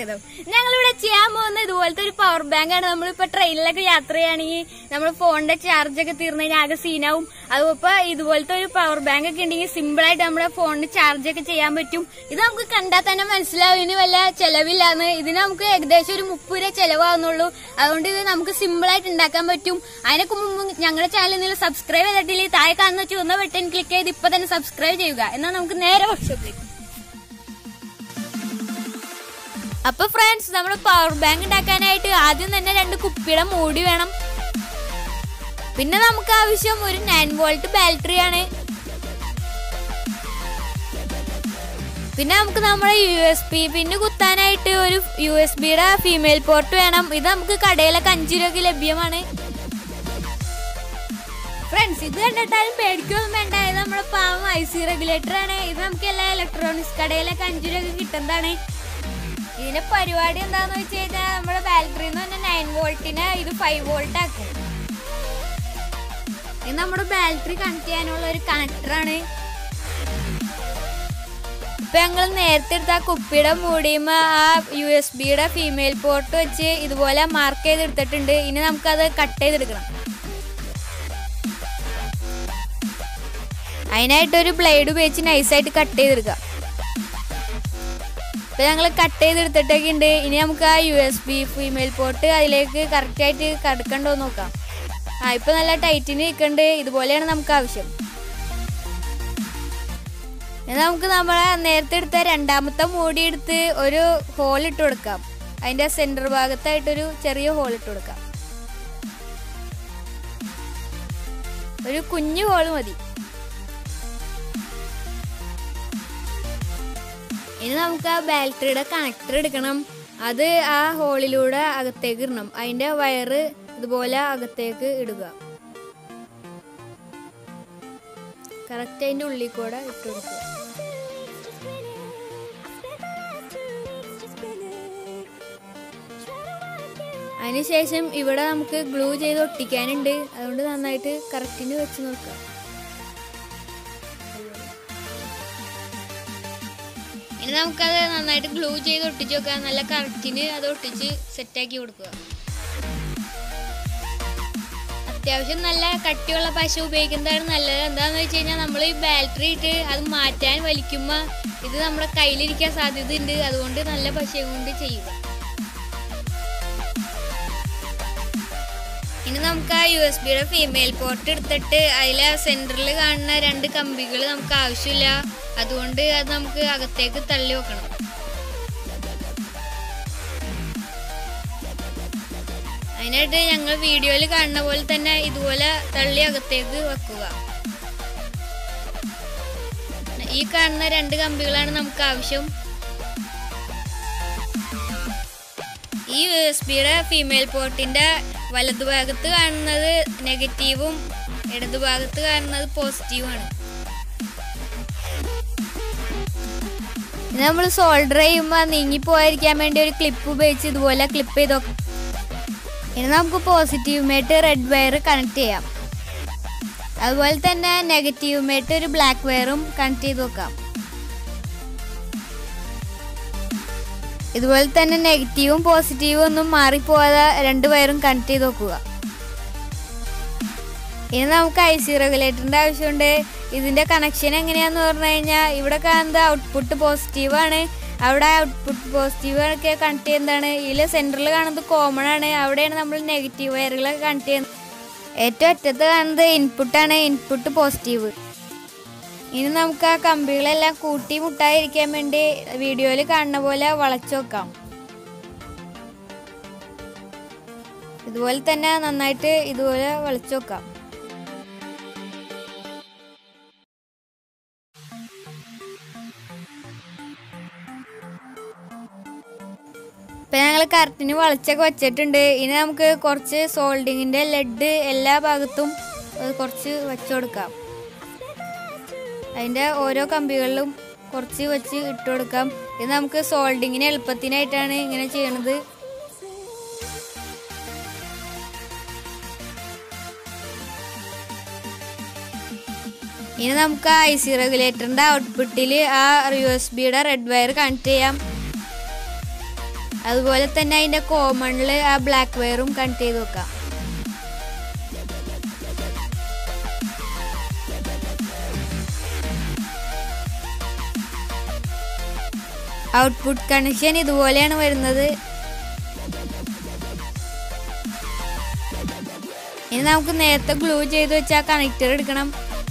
സ്വാഗതം ഞങ്ങളിവിടെ ചെയ്യാൻ പോകുന്ന ഇതുപോലത്തെ ഒരു പവർ ബാങ്ക് ആണ് നമ്മളിപ്പോ ട്രെയിനിലൊക്കെ യാത്ര ചെയ്യുകയാണെങ്കിൽ നമ്മൾ ഫോണിന്റെ ചാർജ് ഒക്കെ തീർന്നു കഴിഞ്ഞാൽ ആകെ സീനാവും അതിപ്പോ ഇതുപോലത്തെ ഒരു പവർ ബാങ്ക് ഒക്കെ ഉണ്ടെങ്കിൽ സിമ്പിൾ ആയിട്ട് നമ്മുടെ ഫോണിന് ചാർജ് ഒക്കെ ചെയ്യാൻ പറ്റും ഇത് നമുക്ക് കണ്ടാൽ തന്നെ മനസ്സിലാവും ഇതിന് വല്ല ചെലവില്ലാന്ന് ഇതിന് നമുക്ക് ഏകദേശം ഒരു മുപ്പത് രൂപ ചെലവാകുന്നുള്ളൂ അതുകൊണ്ട് ഇത് നമുക്ക് സിമ്പിൾ ആയിട്ട് ഉണ്ടാക്കാൻ പറ്റും അതിനൊക്കെ മുമ്പ് ഞങ്ങളുടെ ചാനൽ നിങ്ങൾ സബ്സ്ക്രൈബ് ചെയ്തിട്ടില്ലെങ്കിൽ താഴെ കാണുന്ന ചുവന്ന ബട്ടൺ ക്ലിക്ക് ചെയ്ത് ഇപ്പൊ തന്നെ സബ്സ്ക്രൈബ് ചെയ്യുക എന്നാൽ നമുക്ക് നേരെ വർക്ക്ഷോപ്പിലേക്ക് അപ്പൊ ഫ്രണ്ട്സ് നമ്മൾ പവർ ബാങ്ക് ഉണ്ടാക്കാനായിട്ട് ആദ്യം തന്നെ രണ്ട് കുപ്പിയുടെ മൂടി വേണം പിന്നെ നമുക്ക് ആവശ്യം ഒരു നയൻ വോൾട്ട് ബാറ്ററി ആണ് പിന്നെ നമുക്ക് നമ്മുടെ യു എസ് പി പിന്നെ കുത്താനായിട്ട് ഒരു യു എസ് ബിയുടെ ഫീമെയിൽ പോർട്ട് വേണം ഇത് നമുക്ക് കടയിലൊക്കെ അഞ്ചു രൂപയ്ക്ക് ലഭ്യമാണ് ഫ്രണ്ട്സ് ഇത് കണ്ടിട്ടാലും പേടിക്കൊന്നും വേണ്ട ഇത് നമ്മുടെ പാവം ഐ സി റെഗുലേറ്റർ ആണ് ഇത് നമുക്ക് എല്ലാ ഇലക്ട്രോണിക്സ് കടയിലൊക്കെ അഞ്ചു രൂപയ്ക്ക് കിട്ടുന്നതാണ് ഇതിന്റെ പരിപാടി എന്താന്ന് വെച്ച് കഴിഞ്ഞാൽ നമ്മുടെ ബാറ്ററി എന്ന് പറഞ്ഞാൽ നയൻ വോൾട്ടിന് ഇത് ഫൈവ് വോൾട്ട് ആക്കും ഇത് നമ്മുടെ ബാറ്ററി കണക്ട് ചെയ്യാനുള്ള ഒരു കണക്ടറാണ് ഇപ്പൊ ഞങ്ങൾ നേരത്തെ എടുത്ത ആ കുപ്പിയുടെ മൂടിയുമ്പോ ആ യു എസ് ബിയുടെ ഫീമെയിൽ പോർട്ട് വെച്ച് ഇതുപോലെ മാർക്ക് ചെയ്തെടുത്തിട്ടുണ്ട് ഇനി നമുക്കത് കട്ട് ചെയ്തെടുക്കണം അതിനായിട്ടൊരു ബ്ലേഡ് ഉപയോഗിച്ച് നൈസായിട്ട് കട്ട് ചെയ്തെടുക്കാം ഇപ്പൊ ഞങ്ങൾ കട്ട് ചെയ്തെടുത്തിട്ടൊക്കെ ഉണ്ട് ഇനി നമുക്ക് ആ U S B female port അതിലേക്ക് കറക്റ്റ് ആയിട്ട് കടക്കണ്ടോ നോക്കാം ആ ഇപ്പൊ നല്ല ടൈറ്റിന് നിൽക്കണ്ട് ഇതുപോലെയാണ് നമുക്ക് ആവശ്യം ഇനി നമുക്ക് നമ്മളെ നേരത്തെ എടുത്ത രണ്ടാമത്തെ മൂടി എടുത്ത് ഒരു ഹോൾ ഇട്ട് കൊടുക്കാം അതിന്റെ സെന്റർ ഭാഗത്തായിട്ടൊരു ചെറിയ ഹോൾ ഇട്ട് കൊടുക്കാം ഒരു കുഞ്ഞു ഹോള് മതി ഇനി നമുക്ക് ആ ബാറ്ററിയുടെ കണക്ടർ എടുക്കണം അത് ആ ഹോളിലൂടെ അകത്തേക്ക് ഇടണം അതിന്റെ വയറ് ഇതുപോലെ അകത്തേക്ക് ഇടുക കറക്റ്റ് അതിന്റെ ഉള്ളിൽ കൂടെ ഇട്ട് കൊടുക്കുക അതിനുശേഷം ഇവിടെ നമുക്ക് ഗ്ലൂ ചെയ്ത് ഒട്ടിക്കാനുണ്ട് അതുകൊണ്ട് നന്നായിട്ട് കറക്റ്റിന് വെച്ച് നോക്കാം ഇനി നമുക്കത് നന്നായിട്ട് ഗ്ലൂ ചെയ്ത് ഒട്ടിച്ച് വെക്കാം നല്ല കറക്റ്റിന് അത് ഒട്ടിച്ച് സെറ്റാക്കി കൊടുക്കുക അത്യാവശ്യം നല്ല കട്ടിയുള്ള പശ ഉപയോഗിക്കുന്നതാണ് നല്ലത് എന്താണെന്ന് വെച്ച് കഴിഞ്ഞാൽ നമ്മൾ ഈ ബാറ്ററി ഇട്ട് അത് മാറ്റാൻ വലിക്കുമ്പോൾ ഇത് നമ്മുടെ കയ്യിലിരിക്കാൻ സാധ്യതയുണ്ട് അതുകൊണ്ട് നല്ല പശയും കൊണ്ട് ചെയ്യുക ഇനി നമുക്ക് ആ യു എസ് ബിയുടെ ഫീമെയിൽ പോർട്ട് എടുത്തിട്ട് അതിലെ സെൻറ്ററിൽ കാണുന്ന രണ്ട് കമ്പികൾ നമുക്ക് ആവശ്യമില്ല അതുകൊണ്ട് അത് നമുക്ക് അകത്തേക്ക് തള്ളി വെക്കണം അതിനായിട്ട് ഞങ്ങൾ വീഡിയോയിൽ കാണുന്ന പോലെ തന്നെ ഇതുപോലെ തള്ളി അകത്തേക്ക് വെക്കുക ഈ കാണുന്ന രണ്ട് കമ്പികളാണ് നമുക്ക് ആവശ്യം ഈ യു എസ് ബിയുടെ ഫീമെയിൽ പോർട്ടിന്റെ വലതുഭാഗത്ത് കാണുന്നത് നെഗറ്റീവും ഇടതുഭാഗത്ത് കാണുന്നത് പോസിറ്റീവുമാണ് നമ്മൾ സോൾഡർ ചെയ്യുമ്പോൾ നീങ്ങി പോയിരിക്കാൻ വേണ്ടി ഒരു ക്ലിപ്പ് ഉപയോഗിച്ച് ഇതുപോലെ ക്ലിപ്പ് ചെയ്ത് നോക്കാം ഇനി നമുക്ക് പോസിറ്റീവുമായിട്ട് റെഡ് വയർ കണക്ട് ചെയ്യാം അതുപോലെ തന്നെ നെഗറ്റീവുമായിട്ട് ഒരു ബ്ലാക്ക് വയറും കണക്ട് ചെയ്ത് നോക്കാം ഇതുപോലെ തന്നെ നെഗറ്റീവും പോസിറ്റീവും ഒന്നും മാറിപ്പോവാതെ രണ്ട് വയറും കണക്ട് ചെയ്ത് നോക്കുക ഇനി നമുക്ക് ഐ സി റെഗുലേറ്ററിന്റെ ആവശ്യമുണ്ട് ഇതിന്റെ കണക്ഷൻ എങ്ങനെയാന്ന് പറഞ്ഞു കഴിഞ്ഞാൽ ഇവിടെ കാണുന്നത് ഔട്ട്പുട്ട് പോസിറ്റീവ് ആണ് അവിടെ ഔട്ട്പുട്ട് പോസിറ്റീവ് ഒക്കെ കണക്ട് ചെയ്യുന്നതാണ് ഇതിൽ സെന്ററിൽ കാണുന്നത് കോമൺ ആണ് അവിടെയാണ് നമ്മൾ നെഗറ്റീവ് വയറുകളൊക്കെ കണക്ട് ചെയ്യുന്നത് ഏറ്റവും അറ്റത്ത് കാണുന്നത് ഇൻപുട്ടാണ് ഇൻപുട്ട് പോസിറ്റീവ് ഇനി നമുക്ക് ആ കമ്പികളെല്ലാം കൂട്ടി മുട്ടാതിരിക്കാൻ വേണ്ടി വീഡിയോയിൽ കാണുന്ന പോലെ വളച്ചു വെക്കാം ഇതുപോലെ തന്നെ നന്നായിട്ട് ഇതുപോലെ വളച്ചു വെക്കാം ഇപ്പൊ ഞങ്ങൾ കറക്റ്റിന് വളച്ചൊക്കെ വെച്ചിട്ടുണ്ട് ഇനി നമുക്ക് കുറച്ച് സോൾഡിങ്ങിന്റെ ലെഡ് എല്ലാ ഭാഗത്തും ഏഹ്, കുറച്ച് വെച്ചു കൊടുക്കാം അതിന്റെ ഓരോ കമ്പികളിലും കുറച്ച് വെച്ച് ഇട്ട് കൊടുക്കാം ഇത് നമുക്ക് സോൾഡിങ്ങിന് എളുപ്പത്തിനായിട്ടാണ് ഇങ്ങനെ ചെയ്യണത് ഇനി നമുക്ക് ഐ സി റെഗുലേറ്ററിന്റെ ഔട്ട്പുട്ടിൽ ആ യു എസ് ബിയുടെ റെഡ് വയർ കണക്ട് ചെയ്യാം അതുപോലെ തന്നെ അതിന്റെ കോമണില് ആ ബ്ലാക്ക് വയറും കണക്ട് ചെയ്ത് വെക്കാം ഔട്ട്പുട്ട് കണക്ഷൻ ഇതുപോലെയാണ് വരുന്നത് ഇനി നമുക്ക് നേരത്തെ ഗ്ലൂ ചെയ്ത് വെച്ച ആ കണക്ടർ എടുക്കണം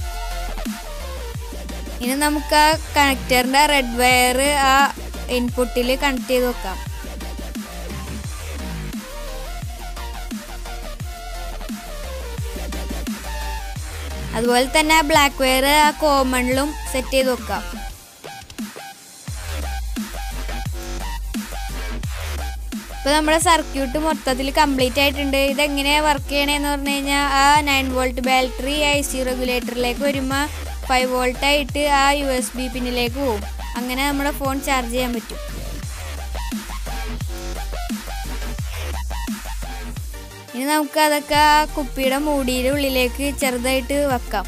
ഇനി നമുക്ക് ആ കണക്ടറിന്റെ റെഡ് വയർ ആ ഇൻപുട്ടിൽ കണക്ട് ചെയ്ത് വെക്കാം അതുപോലെ തന്നെ ആ ബ്ലാക്ക് വയർ ആ കോമണിലും സെറ്റ് ചെയ്ത് വെക്കാം ഇപ്പൊ നമ്മുടെ സർക്യൂട്ട് മൊത്തത്തിൽ കംപ്ലീറ്റ് ആയിട്ടുണ്ട് ഇതെങ്ങനെ വർക്ക് ചെയ്യണേന്ന് പറഞ്ഞു കഴിഞ്ഞാൽ ആ nine volt battery I C റെഗുലേറ്ററിലേക്ക് വരുമ്പോൾ ഫൈവ് വോൾട്ട് ആയിട്ട് ആ യു എസ് ബി പിന്നിലേക്ക് പോകും അങ്ങനെ നമ്മുടെ ഫോൺ ചാർജ് ചെയ്യാൻ പറ്റും ഇനി നമുക്ക് അതൊക്കെ ആ കുപ്പിയുടെ മൂടിയുടെ ഉള്ളിലേക്ക് ചെറുതായിട്ട് വെക്കാം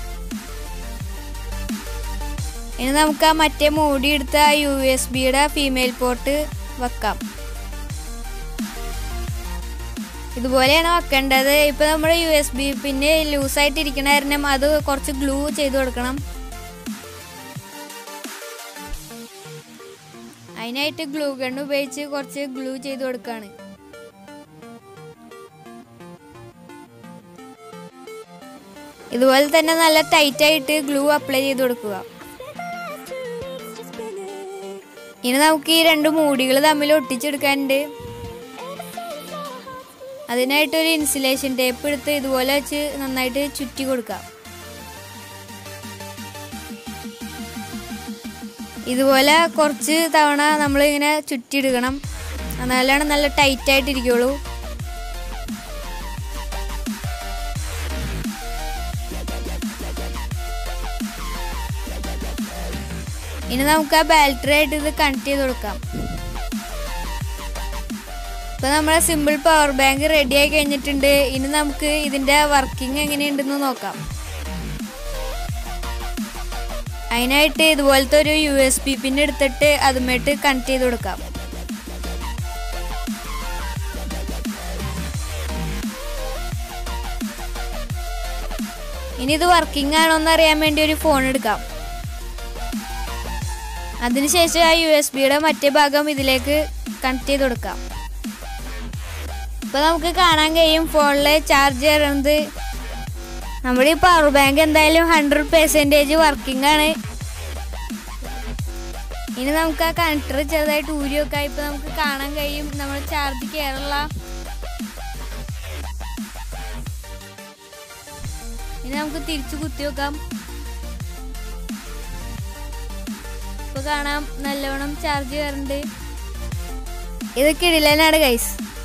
ഇനി നമുക്ക് ആ മറ്റേ മൂടി എടുത്ത യു എസ് ബിയുടെ ഫീമെയിൽ പോർട്ട് വെക്കാം ഇതുപോലെയാണ് വെക്കേണ്ടത് ഇപ്പൊ നമ്മുടെ യു എസ് ബി പിന്നെ ലൂസായിട്ട് ഇരിക്കണ കാരണം അത് കുറച്ച് ഗ്ലൂ ചെയ്ത് കൊടുക്കണം അതിനായിട്ട് ഗ്ലൂ ഗൺ ഉപയോഗിച്ച് കുറച്ച് ഗ്ലൂ ചെയ്ത് കൊടുക്കാണ് ഇതുപോലെ തന്നെ നല്ല ടൈറ്റ് ആയിട്ട് ഗ്ലൂ അപ്ലൈ ചെയ്ത് കൊടുക്കുക ഇനി നമുക്ക് ഈ രണ്ട് മൂടികൾ തമ്മിൽ ഒട്ടിച്ചെടുക്കാനുണ്ട് അതിനായിട്ടൊരു ഇൻസുലേഷൻ ടേപ്പ് എടുത്ത് ഇതുപോലെ വെച്ച് നന്നായിട്ട് ചുറ്റി കൊടുക്കാം ഇതുപോലെ കുറച്ച് തവണ നമ്മൾ ഇങ്ങനെ ചുറ്റിയിടുക്കണം എന്നാലാണ് നല്ല ടൈറ്റ് ആയിട്ട് ഇരിക്കുള്ളൂ ഇനി നമുക്ക് ആ ബാറ്ററി ആയിട്ട് ഇത് കണക്ട് ചെയ്ത് കൊടുക്കാം ഇപ്പൊ നമ്മുടെ സിമ്പിൾ പവർ ബാങ്ക് റെഡി ആയി കഴിഞ്ഞിട്ടുണ്ട് ഇനി നമുക്ക് ഇതിന്റെ വർക്കിംഗ് എങ്ങനെയുണ്ടെന്ന് നോക്കാം അതിനായിട്ട് ഇതുപോലത്തെ ഒരു യു എസ് ബി പിൻ എടുത്തിട്ട് അതുമായിട്ട് കണക്ട് ചെയ്ത് കൊടുക്കാം ഇനി ഇത് വർക്കിംഗ് ആണോ എന്ന് അറിയാൻ വേണ്ടി ഒരു ഫോൺ എടുക്കാം അതിനുശേഷം ആ യു എസ് ബിയുടെ മറ്റേ ഭാഗം ഇതിലേക്ക് കണക്ട് ചെയ്ത് കൊടുക്കാം ഇപ്പൊ നമുക്ക് കാണാൻ കഴിയും ഫോണിലെ ചാർജ് കയറുന്നത് നമ്മുടെ ഈ പവർ ബാങ്ക് എന്തായാലും ഹൺഡ്രഡ് പെർസെൻറ്റേജ് വർക്കിംഗ് ആണ് ഇനി നമുക്ക് ആ കണക്ടർ ചെറുതായിട്ട് ഊരി വെക്കാം ഇപ്പൊ നമുക്ക് കാണാൻ കഴിയും നമ്മൾ ചാർജ് കയറില്ല ഇനി നമുക്ക് തിരിച്ചു കുത്തി വെക്കാം ഇപ്പൊ കാണാം നല്ലവണ്ണം ചാർജ് കയറുന്നുണ്ട് ഇതൊക്കെ ഇടലാണ് ഗൈസ്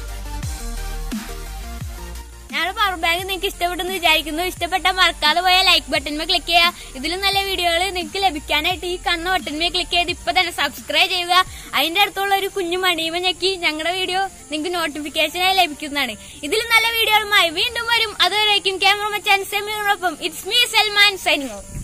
ഞങ്ങളുടെ പവർ ബാങ്ക് നിങ്ങൾക്ക് ഇഷ്ടപ്പെട്ടെന്ന് വിചാരിക്കുന്നു ഇഷ്ടപ്പെട്ടാൽ മറക്കാതെ പോയ ലൈക്ക് ബട്ടൺമേ ക്ലിക്ക് ചെയ്യുക ഇതിലും നല്ല വീഡിയോകൾ നിങ്ങൾക്ക് ലഭിക്കാനായിട്ട് ഈ കണ്ണ ബട്ടൺമേ ക്ലിക്ക് ചെയ്ത് ഇപ്പൊ തന്നെ സബ്സ്ക്രൈബ് ചെയ്യുക അതിന്റെ അടുത്തുള്ള ഒരു കുഞ്ഞു മണിയുമ ഞെക്കി ഞങ്ങളുടെ വീഡിയോ നിങ്ങൾക്ക് നോട്ടിഫിക്കേഷനായി ലഭിക്കുന്നതാണ് ഇതിലും നല്ല വീഡിയോകളുമായി വീണ്ടും വരും അതുവരേക്കും ക്യാമറ മച്ചാൻ സെമിയോടൊപ്പം ഇറ്റ്സ് മീ സൽമാൻ സൈനിങ്